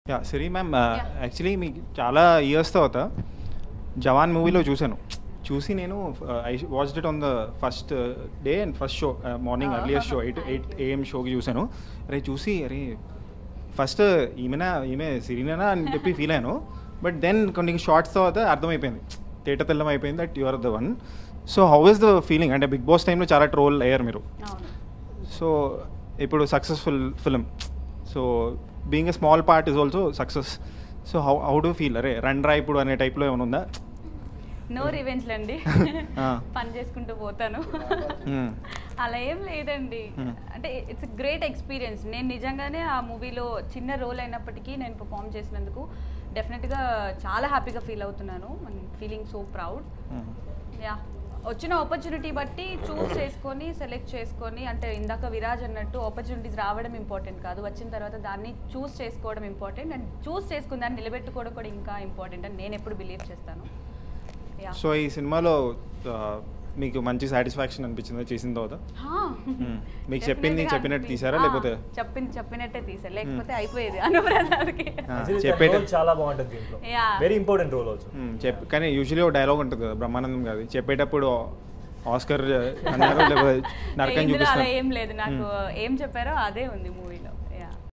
Yeah సిరి ma'am actually మీకు చాలా years తర్వాత జవాన్ మూవీలో చూశాను చూసి నేను I watch it on the first day and first show morning Oh, earlier show eight thank eight you. AM షోకి చూశాను అరే చూసి అరే ఫస్ట్ ఈమెనా ఈమె సిరినేనా అని చెప్పి ఫీల్ అయ్యాను బట్ దెన్ కొన్ని షార్ట్స్ తర్వాత అర్థమైపోయింది తేట తెల్లం అయిపోయింది that your the one so how is the feeling అంటే బిగ్ బాస్ టైంలో చాలా ట్రోల్ అయ్యారు మీరు అవును సో ఇప్పుడు successful film so being a small part is also success so how how do feel అరే రన్ రా ఇప్పుడు అనే టైప్లో ఏమైనా ఉందా నో రివెంజ్ అండి ఆ. పని చేసుకుంటూ పోతాను Hmm. అలా ఏం లేదండి Hmm. అంటే ఇట్స్ గ్రేట్ ఎక్స్పీరియన్స్ నేను నిజంగానే ఆ మూవీలో చిన్న రోల్ అయినప్పటికీ నేను పర్ఫామ్ చేసినందుకు డెఫినెట్గా చాలా హ్యాపీగా ఫీల్ అవుతున్నాను feeling so proud Hmm. Yeah వచ్చిన ఆపర్చునిటీ బట్టి చూస్ చేసుకొని సెలెక్ట్ చేసుకొని అంటే ఇందాక విరాజ్ అన్నట్టు ఆపర్చునిటీస్ రావడం ఇంపార్టెంట్ కాదు వచ్చిన తర్వాత దాన్ని చూస్ చేసుకోవడం ఇంపార్టెంట్ అండ్ చూస్ చేసుకుని దాన్ని నిలబెట్టుకోవడం కూడా ఇంకా ఇంపార్టెంట్ అని నేను ఎప్పుడు బిలీవ్ చేస్తాను యా సో ఈ సినిమాలో ఆ, మీకు మంచి సాటిస్ఫాక్షన్ అనిపించిందా చేసిన తర్వాత Hmm. మీకు చెప్పింది చెప్పినట్టు తీసారా లేకపోతే చెప్పింది చెప్పినట్టే తీసారు లేకపోతే అయిపోయేది అనుప్రసాద్కి ఆ, Actually, తన చెప్పేట role చాలా బాగుంటుంది దీంట్లో Yeah. Very important role also Hmm, చెప్ కానీ యూజువలీ ఒక డైలాగ్ ఉంటుంది కదా బ్రహ్మానందం గారి చెప్పేటప్పుడు ఆస్కర్ అన్నారు లేకపోతే నరకం ఇందులో అలా చూపిస్తారు ఏం లేదు నాకు Hmm. ఏం చెప్పారో అదే ఉంది మూవీలో